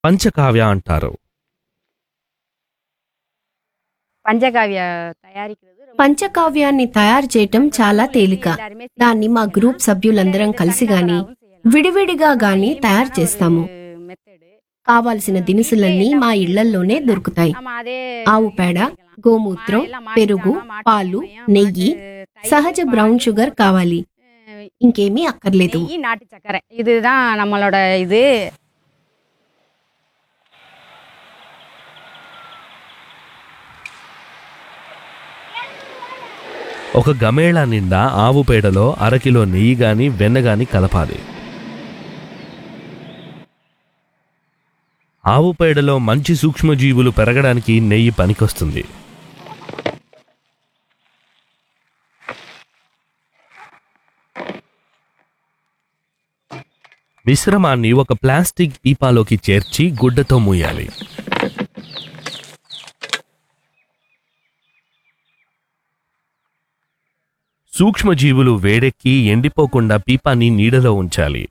పంచకావ్య అంటారు పంచకావ్య తయారీకి పంచకావ్యాన్ని తయారు చేయటం చాలా తేలిక దాన్ని మా గ్రూప్ సభ్యులందరం కలిసి గాని విడివిడిగా గాని తయారు చేస్తాము కావాల్సిన దినుసులన్నీ మా ఇళ్లల్లోనే దొరుకుతాయి ఆవు పేడ గోమూత్రం పెరుగు పాలు నెయ్యి సహజ బ్రౌన్ షుగర్ కావాలి ఇంకేమీ అక్కర్లేదు நெய் நாட்டு சர்க்கரை இதுதான் நம்மளோட இது ఒక గమేళా నిండా ఆవు పేడలో అరకిలో నెయ్యి గాని వెన్న గాని కలపాలి ఆవు పేడలో మంచి సూక్ష్మజీవులు పెరగడానికి నెయ్యి పనికొస్తుంది మిశ్రమాన్ని ఒక ప్లాస్టిక్ పీపాలోకి చేర్చి గుడ్డతో మూయాలి సూక్ష్మజీవులు వేడెక్కి ఎండిపోకుండా పీపాని నీడలో ఉంచాలి